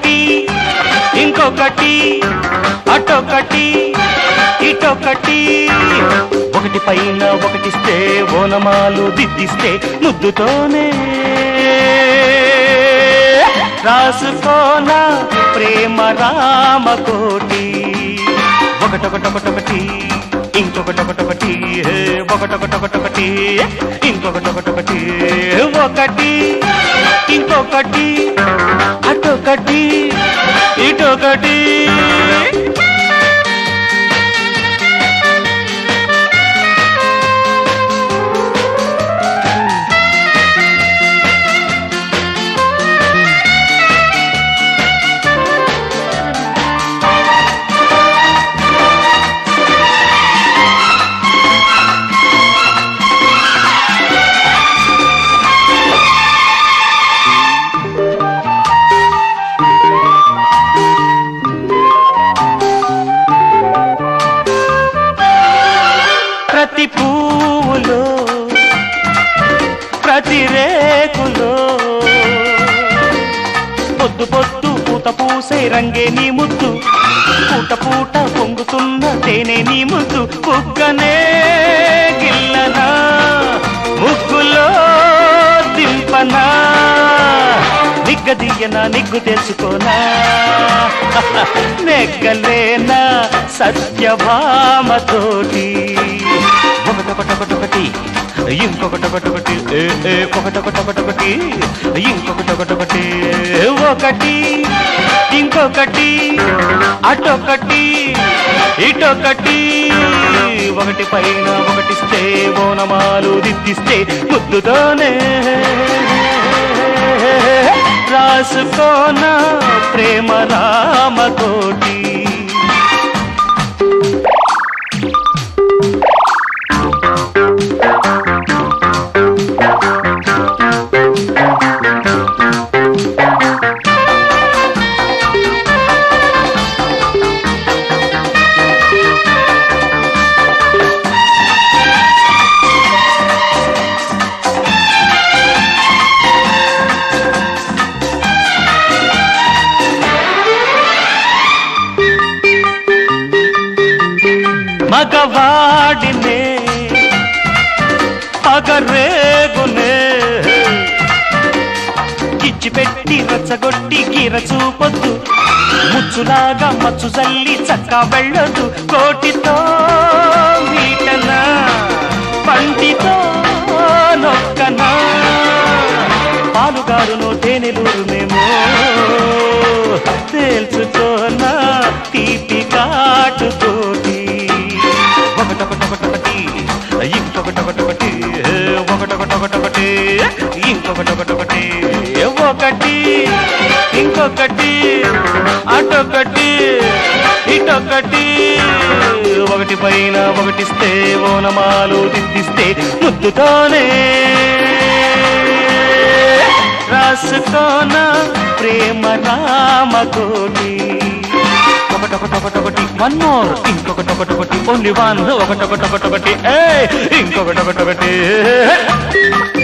ఇంకొకటి ఇంకొకటి అటొకటి ఇటొకటి ఒకటి పైన ఒకటిస్తే ఓనమాలు దిద్దిస్తే ముద్దుతోనే రాసుకోన ప్రేమ రామకోటి ఒకటొకటొకటొకటి ఇంకొకటొకటొకటి హే, ఒకటొకటొకటొకటి ఇంకొకటొకటొకటి ఒకటి ఇంకొకటి అటొకటి ఇటొకటి ప్రతి పువ్వులో ప్రతి రేకులో పొద్దు పొద్దు పూత పూసే రంగే నీ ముద్దు పూట పూట పొంగుతున్న తేనె నీ ముద్దు బుగ్గనే గిల్లనా ముగ్గులో దింపనా నిగ్గదీయనా నిగ్గు తెలుసుకోనా నెగ్గలేనా సత్యభామతోటి ఒకటొకటొకటొకటి ఇంకొకటొకటొకటి ఏ, ఏ, ఒకటొకటొకటొకటి ఇంకొకటొకటొకటి ఒకటి ఇంకొకటి అటొకటి ఇటొకటి ఒకటి పైన ఒకటిస్తే ఓనమాలు దిద్దిస్తే ముద్దుతోనే రాసుకోన ప్రేమ రామతోటి మగవాడినే పగరేగునే ఇచ్చిపెట్టి రచ్చగొట్టి గీర చూపొద్దు ముచ్చులాగా మచ్చు జల్లి చక్క వెళ్ళొద్దు కోటితో వీటనా పంటితో నొక్కనా పాలుగారును తేనెలూరునేమో తేల్చుకోనా తీపి కాటుతోటి ఒకటొకటొకటొకటి ఇంకొకటొకటొకటి ఒకటొకటొకటొకటి ఇంకొకటొకటొకటి ఒకటి ఇంకొకటి అటొకటి ఇటొకటి ఒకటి పైన ఒకటిస్తే ఓనమాలు దిద్దిస్తే ముద్దుతోనే రాసుకోన ప్రేమ రామకోటి ఒకటొకటొకటొకటి వన్ మోర్ ఇంకొకటొకటొకటి ఓన్లీ వన్ ఒకటొకటొకటొకటి ఏ ఇంకొకటొకటొకటి